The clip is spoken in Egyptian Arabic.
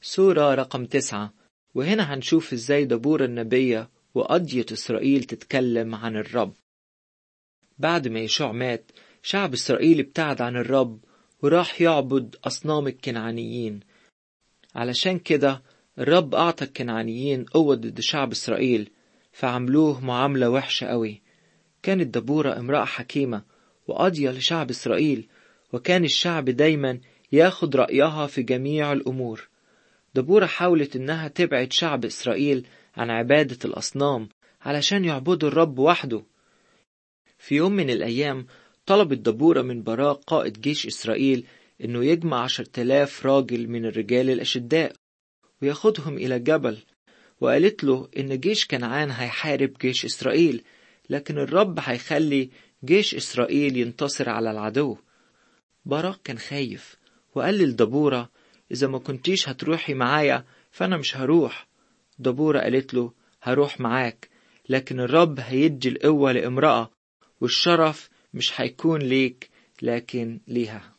سورة رقم تسعة وهنا هنشوف ازاي دبور النبية وقضية إسرائيل تتكلم عن الرب بعد ما يشوع مات شعب إسرائيل ابتعد عن الرب وراح يعبد أصنام الكنعانيين علشان كده الرب أعطى الكنعانيين قوة ضد شعب إسرائيل فعملوه معاملة وحشة قوي كانت دبورة امرأة حكيمة وقاضية لشعب إسرائيل وكان الشعب دايما ياخد رأيها في جميع الأمور دبورة حاولت إنها تبعد شعب إسرائيل عن عبادة الأصنام علشان يعبدوا الرب وحده في يوم من الأيام طلبت دبورة من براق قائد جيش إسرائيل إنه يجمع عشر تلاف راجل من الرجال الأشداء وياخدهم إلى الجبل وقالت له إن جيش كنعان هيحارب جيش إسرائيل لكن الرب هيخلي جيش إسرائيل ينتصر على العدو باراك كان خايف وقال لدبورة إذا ما كنتيش هتروحي معايا فأنا مش هروح دبورة قالت له هروح معاك لكن الرب هيدي القوة لامرأة والشرف مش هيكون ليك لكن ليها